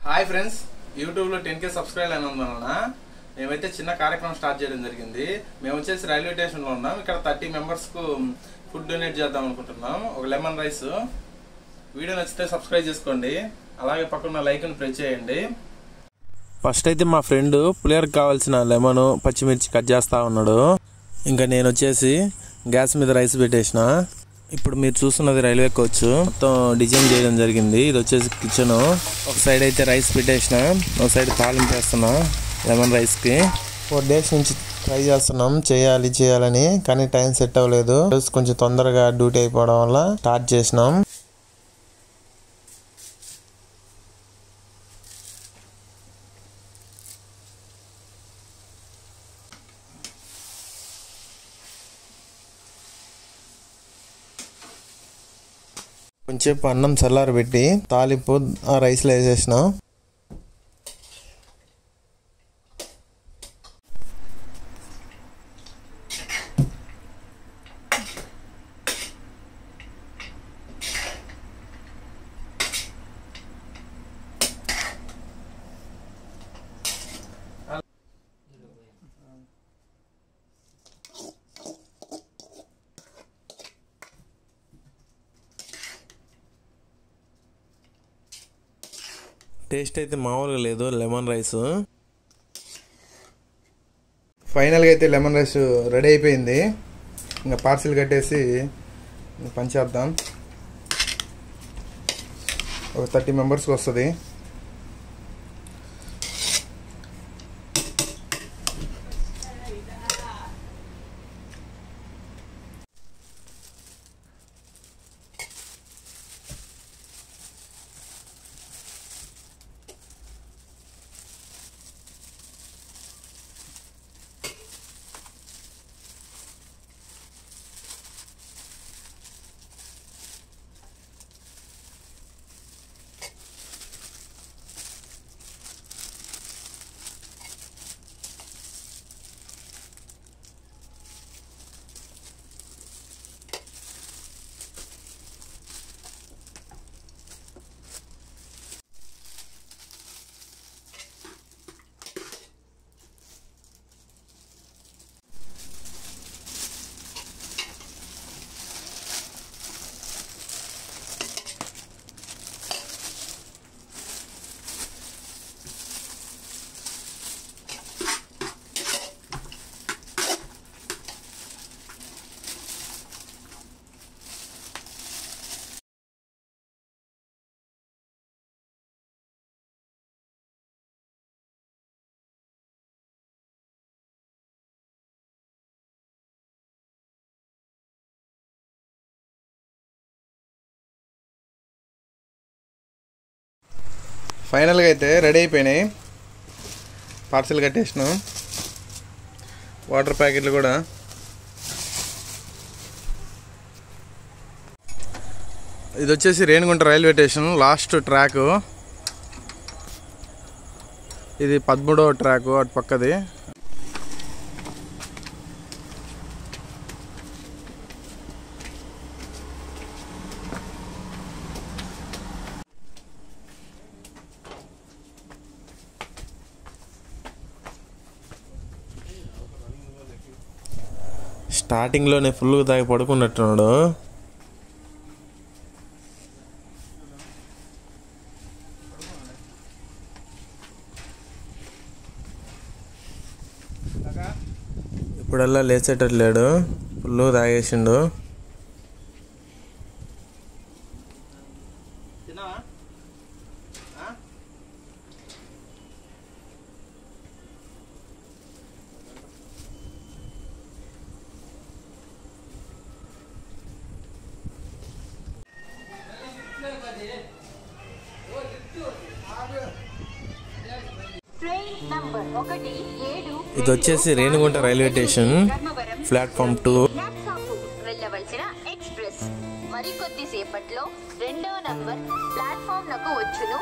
Hi friends యూట్యూబ్లో ten K subscribe అయిన వలన మేమైతే చిన్న కార్యక్రమం స్టార్ట్ చేయడం జరిగింది మేము వచ్చేసి రైల్వే స్టేషన్లో ఉన్నాం ఇక్కడ థర్టీ మెంబర్స్కు ఫుడ్ డొనేట్ చేద్దాం అనుకుంటున్నాం ఒక లెమన్ రైస్ వీడియో నచ్చితే సబ్స్క్రైబ్ చేసుకోండి అలాగే పక్కన లైక్ని ప్రెస్ చేయండి ఫస్ట్ అయితే మా ఫ్రెండ్ పులిహోరకు కావాల్సిన లెమన్ పచ్చిమిర్చి కట్ చేస్తా ఉన్నాడు ఇంకా నేను వచ్చేసి గ్యాస్ మీద రైస్ పెట్టేసిన ఇప్పుడు మీరు చూస్తున్నది రైల్వే కోచ్ మొత్తం డిజైన్ చేయడం జరిగింది ఇది వచ్చేసి కిచెన్ ఒక సైడ్ అయితే రైస్ పెట్టేసిన ఒక సైడ్ తాలింపు వేస్తున్నా లెమన్ రైస్కి ఫోర్ డేస్ నుంచి ట్రై చేస్తున్నాం చేయాలి చేయాలని కానీ టైం సెట్ అవ్వలేదు కొంచెం తొందరగా డ్యూటీ అయిపోవడం వల్ల స్టార్ట్ చేసినాం కొంచెంసేపు అన్నం చల్లారబెట్టి తాలింపు ఆ రైస్లో వేసేసిన టేస్ట్ అయితే మామూలుగా లేదు లెమన్ రైస్ ఫైనల్గా అయితే లెమన్ రైస్ రెడీ అయిపోయింది ఇంకా పార్సిల్ కట్టేసి పంచేద్దాం ఒక థర్టీ మెంబర్స్కి వస్తుంది ఫైనల్గా అయితే రెడీ అయిపోయినాయి పార్సిల్ కట్టేసినాం వాటర్ ప్యాకెట్లు కూడా ఇది వచ్చేసి Renigunta railway station last track ఇది పదమూడవ ట్రాక్ అటు పక్కది స్టార్టింగ్లోనే ఫుల్గా తాగి పడుకున్నట్టున్నాడు ఇప్పుడల్లా లేచేటట్టు లేడు ఫుల్ తాగేసిండు ట్రైన్ నంబర్ ఒకటి ఏడు ఇది వచ్చేసి Renigunta railway station Dharmavaram platform two Narsapur వెళ్ళవలసిన ఎక్స్ప్రెస్ మరికొద్ది సేపట్లో రెండో నంబర్ ప్లాట్ఫామ్ లకు వచ్చును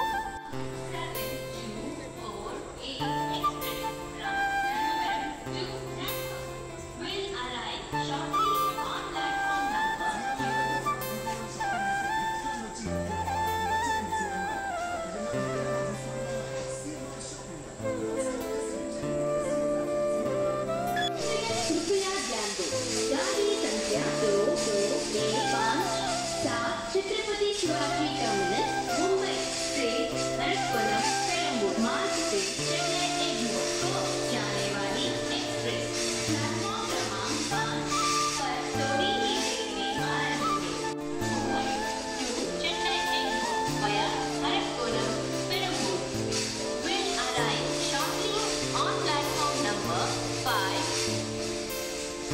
संख्या दो दो एक पाँच सात छत्रपति शिवाजी टर्मिनस मुंबई से नरकपुरम पेरम्बूर मार्ग से चेन्नई एग्मोर को जाने वाली एक्सप्रेस प्लेटफॉर्म क्रमांक पाँच पर थोड़ी ही देर में आरंभ होगी Mumbai to Chennai Egmore via Narakoram, Perambur will arrive shortly on platform number 5.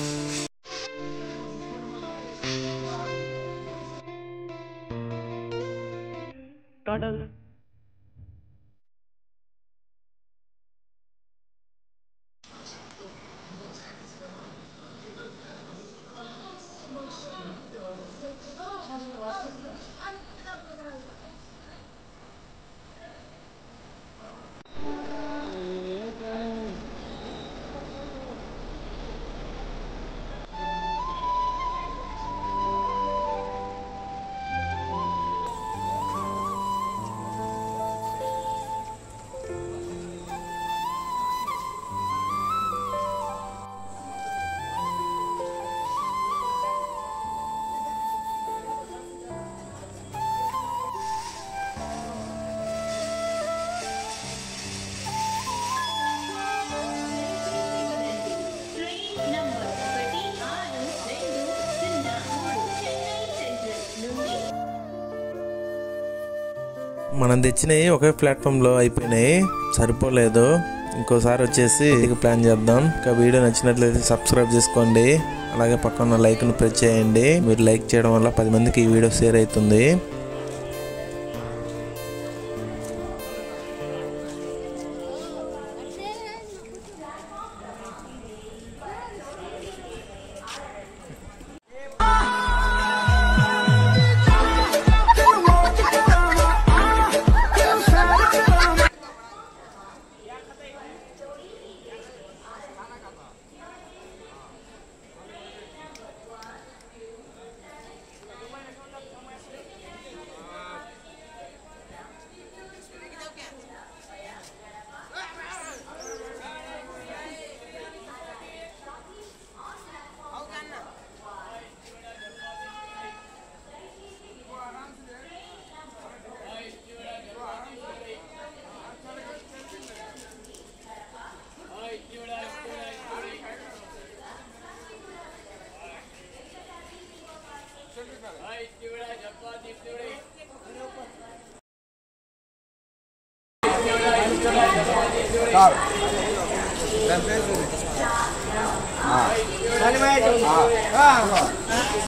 Train number ఒకటి ఆరు రెండు సున్నా మూడు చెన్నై సెంట్రల్ నుండి మనం తెచ్చినవి ఒకే ప్లాట్ఫామ్లో అయిపోయినాయి సరిపోలేదు ఇంకోసారి వచ్చేసి ఇది ప్లాన్ చేద్దాం ఇంకా వీడియో నచ్చినట్లయితే సబ్స్క్రైబ్ చేసుకోండి అలాగే పక్కన లైక్ను ప్రెస్ చేయండి మీరు లైక్ చేయడం వల్ల పది మందికి ఈ వీడియో షేర్ అవుతుంది